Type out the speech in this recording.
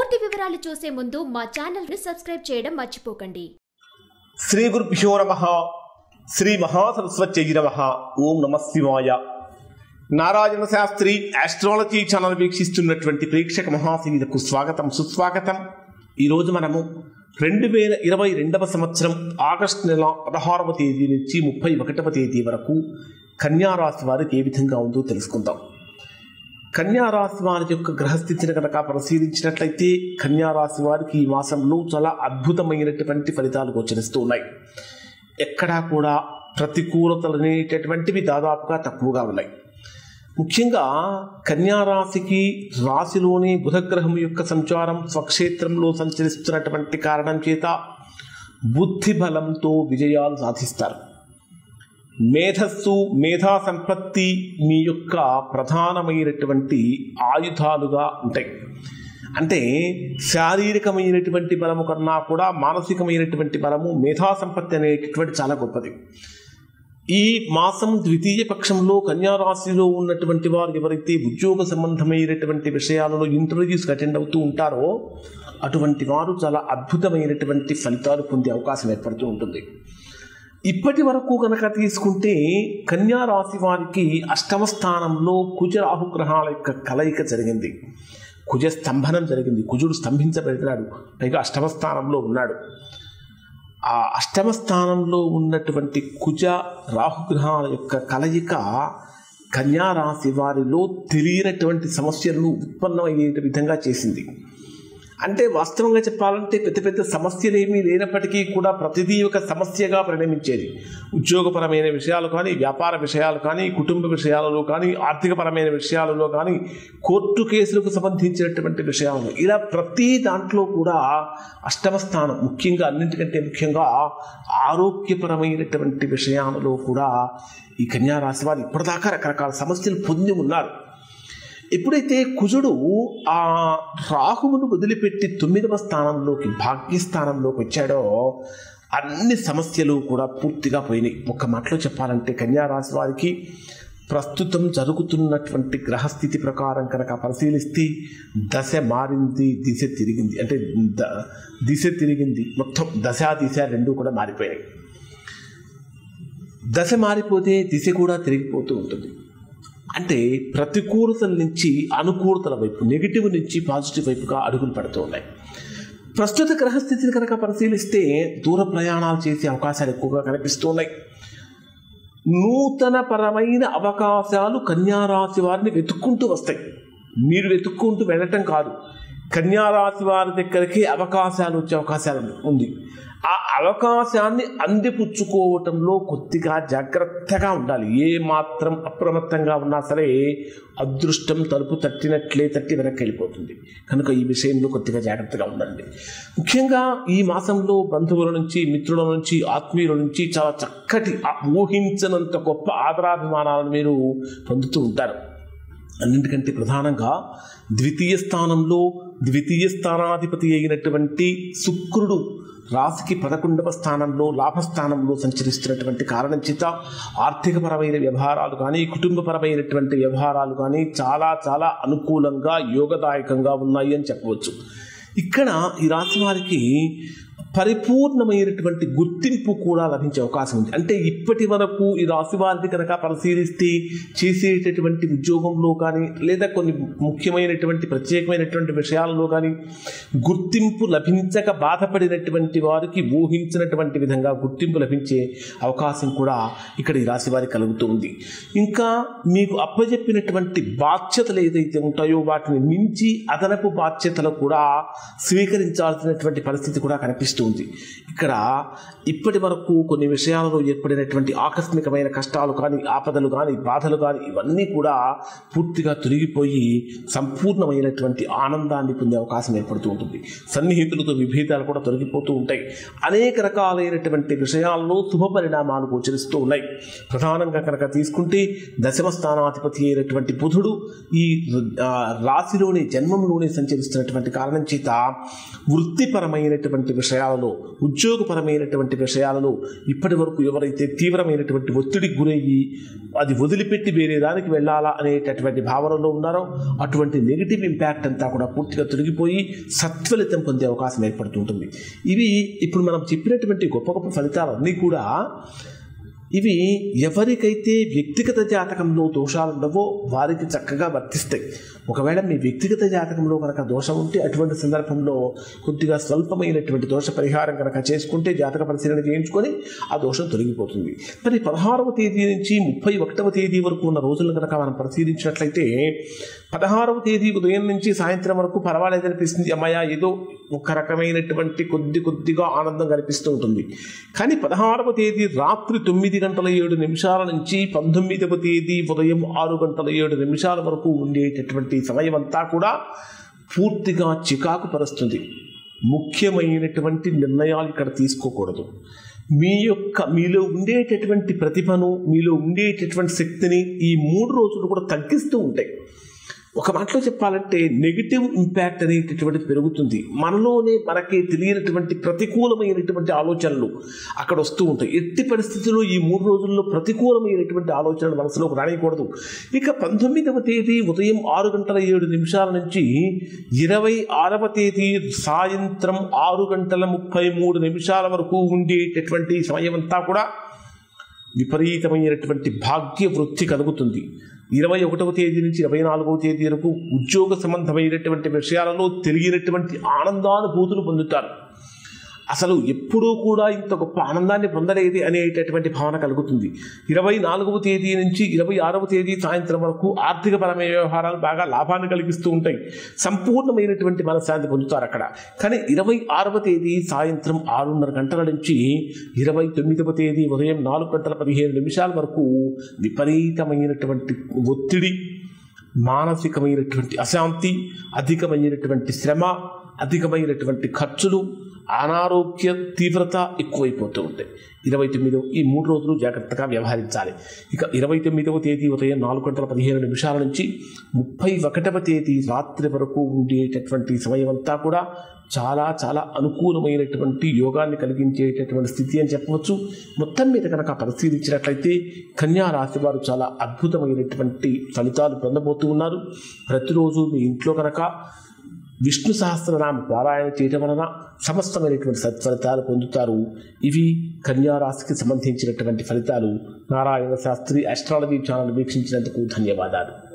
పూర్తి వివరాలు చూసే ముందు మా ఛానల్ ని సబ్స్క్రైబ్ చేయడం మర్చిపోకండి శ్రీ గురుభ్యో నమ శ్రీ మహాసరస్వత్యై నమ ఓం నమ శివాయ నారాయణ శాస్త్రి ఆస్ట్రాలజీ ఛానల్ వీక్షిస్తున్నటువంటి ప్రేక్షక మహాశీలకు స్వాగతం సుస్వాగతం ఈరోజు మనము రెండు వేల ఇరవై రెండవ సంవత్సరం ఆగస్టు నెల పదహారవ తేదీ నుంచి ముప్పై ఒకటవ తేదీ వరకు కన్యా రాశి వారికి ఏ విధంగా ఉందో తెలుసుకుందాం కన్యా రాశి వారి యొక్క గ్రహస్థితిని కనుక పరిశీలించినట్లయితే కన్యా రాశి వారికి ఈ మాసంలో చాలా అద్భుతమైనటువంటి ఫలితాలు గోచరిస్తూ ఉన్నాయి ఎక్కడా కూడా ప్రతికూలతలు అనేటటువంటివి దాదాపుగా తక్కువగా ఉన్నాయి ముఖ్యంగా కన్యా రాశికి రాశిలోని బుధగ్రహం యొక్క సంచారం స్వక్షేత్రంలో సంచరిస్తున్నటువంటి కారణం చేత బుద్ధి బలంతో విజయాలు సాధిస్తారు మేధస్సు మేధా సంపత్తి మీ యొక్క ప్రధానమైనటువంటి ఆయుధాలుగా ఉంటాయి అంటే శారీరకమైనటువంటి బలము కన్నా కూడా మానసికమైనటువంటి బలము మేధా సంపత్తి అనేటటువంటి చాలా గొప్పది ఈ మాసం ద్వితీయ పక్షంలో కన్యారాశిలో ఉన్నటువంటి వారు ఎవరైతే ఉద్యోగ సంబంధమైనటువంటి విషయాలలో ఇంటర్వ్యూస్కి అటెండ్ అవుతూ ఉంటారో అటువంటి వారు చాలా అద్భుతమైనటువంటి ఫలితాలు పొందే అవకాశం ఏర్పడుతూ ఉంటుంది ఇప్పటి వరకు కనుక తీసుకుంటే కన్యా రాశి వారికి అష్టమ స్థానంలో కుజ రాహుగ్రహాల యొక్క కలయిక జరిగింది కుజ స్తంభనం జరిగింది కుజుడు స్తంభించబడినాడు పైగా అష్టమ స్థానంలో ఉన్నాడు ఆ అష్టమ స్థానంలో ఉన్నటువంటి కుజ రాహుగ్రహాల యొక్క కలయిక కన్యా రాశి వారిలో తెలియనటువంటి సమస్యలను ఉత్పన్నమయ్యే విధంగా చేసింది అంటే వాస్తవంగా చెప్పాలంటే పెద్ద పెద్ద సమస్యలు ఏమీ లేనప్పటికీ కూడా ప్రతిదీ ఒక సమస్యగా పరిణమించేది ఉద్యోగపరమైన విషయాలు కానీ వ్యాపార విషయాలు కానీ కుటుంబ విషయాలలో కానీ ఆర్థికపరమైన విషయాలలో కానీ కోర్టు కేసులకు సంబంధించినటువంటి విషయాలు ఇలా ప్రతి దాంట్లో కూడా అష్టమ స్థానం ముఖ్యంగా అన్నింటికంటే ముఖ్యంగా ఆరోగ్యపరమైనటువంటి విషయాలలో కూడా ఈ కన్యా రాశి వారు ఇప్పటిదాకా రకరకాల సమస్యలు పొంది ఉన్నారు ఎప్పుడైతే కుజుడు ఆ రాహువును వదిలిపెట్టి తొమ్మిదవ స్థానంలోకి భాగ్యస్థానంలోకి వచ్చాడో అన్ని సమస్యలు కూడా పూర్తిగా పోయినాయి ఒక మాటలో చెప్పాలంటే కన్యా రాశి వారికి ప్రస్తుతం జరుగుతున్నటువంటి గ్రహస్థితి ప్రకారం కనుక పరిశీలిస్తే దశ మారింది దిశ తిరిగింది అంటే ద దిశ తిరిగింది మొత్తం దశ దిశ రెండు కూడా మారిపోయాయి దశ మారిపోతే దిశ కూడా తిరిగిపోతూ ఉంటుంది అంటే ప్రతికూలతల నుంచి అనుకూలతల వైపు నెగిటివ్ నుంచి పాజిటివ్ వైపుగా అడుగులు పడుతూ ఉన్నాయి ప్రస్తుత గ్రహస్థితిని కనుక పరిశీలిస్తే దూర ప్రయాణాలు చేసే అవకాశాలు ఎక్కువగా కనిపిస్తూ ఉన్నాయి నూతన పరమైన అవకాశాలు కన్యారాశి వారిని వెతుక్కుంటూ వస్తాయి మీరు వెతుక్కుంటూ వెళ్ళటం కాదు కన్యారాశి వారి దగ్గరికి అవకాశాలు వచ్చే అవకాశాలు ఉంది ఆ అవకాశాన్ని అందిపుచ్చుకోవటంలో కొద్దిగా జాగ్రత్తగా ఉండాలి ఏ మాత్రం అప్రమత్తంగా ఉన్నా సరే అదృష్టం తలుపు తట్టినట్లే తట్టి వెనక్కి వెళ్ళిపోతుంది కనుక ఈ విషయంలో కొద్దిగా జాగ్రత్తగా ఉండండి ముఖ్యంగా ఈ మాసంలో బంధువుల నుంచి మిత్రుల నుంచి ఆత్మీయుల నుంచి చాలా చక్కటి ఊహించనంత గొప్ప ఆదరాభిమానాలను మీరు పొందుతూ ఉంటారు అన్నింటికంటే ప్రధానంగా ద్వితీయ స్థానంలో ద్వితీయ స్థానాధిపతి అయినటువంటి శుక్రుడు రాశికి పదకొండవ స్థానంలో లాభస్థానంలో సంచరిస్తున్నటువంటి కారణం చేత ఆర్థికపరమైన వ్యవహారాలు కానీ కుటుంబపరమైనటువంటి వ్యవహారాలు కానీ చాలా చాలా అనుకూలంగా యోగదాయకంగా ఉన్నాయి అని చెప్పవచ్చు ఇక్కడ ఈ రాశి వారికి పరిపూర్ణమైనటువంటి గుర్తింపు కూడా లభించే అవకాశం ఉంది అంటే ఇప్పటి వరకు ఈ రాశి వారిని కనుక పరిశీలిస్తే చేసేటటువంటి ఉద్యోగంలో కానీ లేదా కొన్ని ముఖ్యమైనటువంటి ప్రత్యేకమైనటువంటి విషయాలలో కానీ గుర్తింపు లభించక బాధపడినటువంటి వారికి ఊహించినటువంటి విధంగా గుర్తింపు లభించే అవకాశం కూడా ఇక్కడ ఈ రాశి వారికి కలుగుతుంది ఇంకా మీకు అప్పచెప్పినటువంటి బాధ్యతలు ఏదైతే ఉంటాయో వాటిని మించి అదనపు బాధ్యతలు కూడా స్వీకరించాల్సినటువంటి పరిస్థితి కూడా కనిపిస్తుంది ఇక్కడ ఇప్పటి వరకు కొన్ని విషయాలలో ఏర్పడినటువంటి ఆకస్మికమైన కష్టాలు కానీ ఆపదలు కానీ బాధలు కానీ ఇవన్నీ కూడా పూర్తిగా తొలగిపోయి సంపూర్ణమైనటువంటి ఆనందాన్ని పొందే అవకాశం ఏర్పడుతూ ఉంటుంది సన్నిహితులతో విభేదాలు కూడా తొలగిపోతూ ఉంటాయి అనేక రకాలైనటువంటి విషయాల్లో శుభ పరిణామాలు గోచరిస్తూ ఉన్నాయి ప్రధానంగా కనుక తీసుకుంటే దశమ స్థానాధిపతి అయినటువంటి బుధుడు ఈ ఆ, రాశిలోని జన్మంలోనే సంచరిస్తున్నటువంటి కారణం చేత వృత్తిపరమైనటువంటి విషయాలలో విషయాలలో ఉద్యోగపరమైనటువంటి విషయాలలో ఇప్పటి వరకు ఎవరైతే తీవ్రమైనటువంటి ఒత్తిడికి గురయ్యి అది వదిలిపెట్టి వేరే దానికి వెళ్ళాలా అనేటటువంటి భావనలో ఉన్నారో అటువంటి నెగిటివ్ ఇంపాక్ట్ అంతా కూడా పూర్తిగా తొలగిపోయి సత్ఫలితం పొందే అవకాశం ఏర్పడుతుంటుంది ఇవి ఇప్పుడు మనం చెప్పినటువంటి గొప్ప గొప్ప ఫలితాలన్నీ కూడా ఇవి ఎవరికైతే వ్యక్తిగత జాతకంలో దోషాలు ఉండవో వారికి చక్కగా వర్తిస్తాయి ఒకవేళ మీ వ్యక్తిగత జాతకంలో కనుక దోషం ఉంటే అటువంటి సందర్భంలో కొద్దిగా స్వల్పమైనటువంటి దోష పరిహారం కనుక చేసుకుంటే జాతక పరిశీలన చేయించుకొని ఆ దోషం తొలగిపోతుంది మరి పదహారవ తేదీ నుంచి ముప్పై ఒకటవ తేదీ వరకు ఉన్న రోజులను కనుక మనం పరిశీలించినట్లయితే పదహారవ తేదీ ఉదయం నుంచి సాయంత్రం వరకు పర్వాలేదు అనిపిస్తుంది అమ్మాయ ఏదో ఒక రకమైనటువంటి కొద్ది కొద్దిగా ఆనందం కనిపిస్తూ ఉంటుంది కానీ పదహారవ తేదీ రాత్రి తొమ్మిది గంటల ఏడు నిమిషాల నుంచి పంతొమ్మిదవ తేదీ ఉదయం ఆరు గంటల ఏడు నిమిషాల వరకు ఉండేటటువంటి సమయం అంతా కూడా పూర్తిగా చికాకు పరుస్తుంది ముఖ్యమైనటువంటి నిర్ణయాలు ఇక్కడ తీసుకోకూడదు మీ యొక్క మీలో ఉండేటటువంటి ప్రతిభను మీలో ఉండేటటువంటి శక్తిని ఈ మూడు రోజులు కూడా తగ్గిస్తూ ఉంటాయి ఒక మాటలో చెప్పాలంటే నెగిటివ్ ఇంపాక్ట్ అనేటటువంటిది పెరుగుతుంది మనలోనే మనకి తెలియనటువంటి ప్రతికూలమైనటువంటి ఆలోచనలు అక్కడ వస్తూ ఉంటాయి ఎట్టి పరిస్థితుల్లో ఈ మూడు రోజుల్లో ప్రతికూలమైనటువంటి ఆలోచనలు మనసులోకి రానియకూడదు ఇక పంతొమ్మిదవ తేదీ ఉదయం ఆరు గంటల ఏడు నిమిషాల నుంచి ఇరవై ఆరవ తేదీ సాయంత్రం ఆరు గంటల ముప్పై మూడు నిమిషాల వరకు ఉండేటటువంటి సమయం అంతా కూడా విపరీతమైనటువంటి భాగ్య వృద్ధి కలుగుతుంది ఇరవై ఒకటవ తేదీ నుంచి ఇరవై నాలుగవ తేదీ వరకు ఉద్యోగ సంబంధమైనటువంటి విషయాలలో తెలియనటువంటి ఆనందానుభూతులు పొందుతారు అసలు ఎప్పుడూ కూడా ఇంత గొప్ప ఆనందాన్ని పొందలేది అనేటటువంటి భావన కలుగుతుంది ఇరవై నాలుగవ తేదీ నుంచి ఇరవై ఆరవ తేదీ సాయంత్రం వరకు ఆర్థికపరమైన వ్యవహారాలు బాగా లాభాన్ని కలిగిస్తూ ఉంటాయి సంపూర్ణమైనటువంటి మనశ్శాంతి పొందుతారు అక్కడ కానీ ఇరవై ఆరవ తేదీ సాయంత్రం ఆరున్నర గంటల నుంచి ఇరవై తొమ్మిదవ తేదీ ఉదయం నాలుగు గంటల పదిహేను నిమిషాల వరకు విపరీతమైనటువంటి ఒత్తిడి మానసికమైనటువంటి అశాంతి అధికమైనటువంటి శ్రమ అధికమైనటువంటి ఖర్చులు అనారోగ్య తీవ్రత ఎక్కువైపోతూ ఉంటాయి ఇరవై తొమ్మిదవ ఈ మూడు రోజులు జాగ్రత్తగా వ్యవహరించాలి ఇక ఇరవై తొమ్మిదవ తేదీ ఉదయం నాలుగు గంటల పదిహేను నిమిషాల నుంచి ముప్పై ఒకటవ తేదీ రాత్రి వరకు ఉండేటటువంటి సమయం అంతా కూడా చాలా చాలా అనుకూలమైనటువంటి యోగాన్ని కలిగించేటటువంటి స్థితి అని చెప్పవచ్చు మొత్తం మీద కనుక పరిశీలించినట్లయితే కన్యా రాశి వారు చాలా అద్భుతమైనటువంటి ఫలితాలు పొందబోతూ ఉన్నారు ప్రతిరోజు మీ ఇంట్లో కనుక విష్ణు సహస్రనామ పారాయణ చేయటం వలన సమస్తమైనటువంటి సత్ఫలితాలు పొందుతారు ఇవి కన్యా రాశికి సంబంధించినటువంటి ఫలితాలు నారాయణ శాస్త్రి అస్ట్రాలజీ ఛానల్ వీక్షించినందుకు ధన్యవాదాలు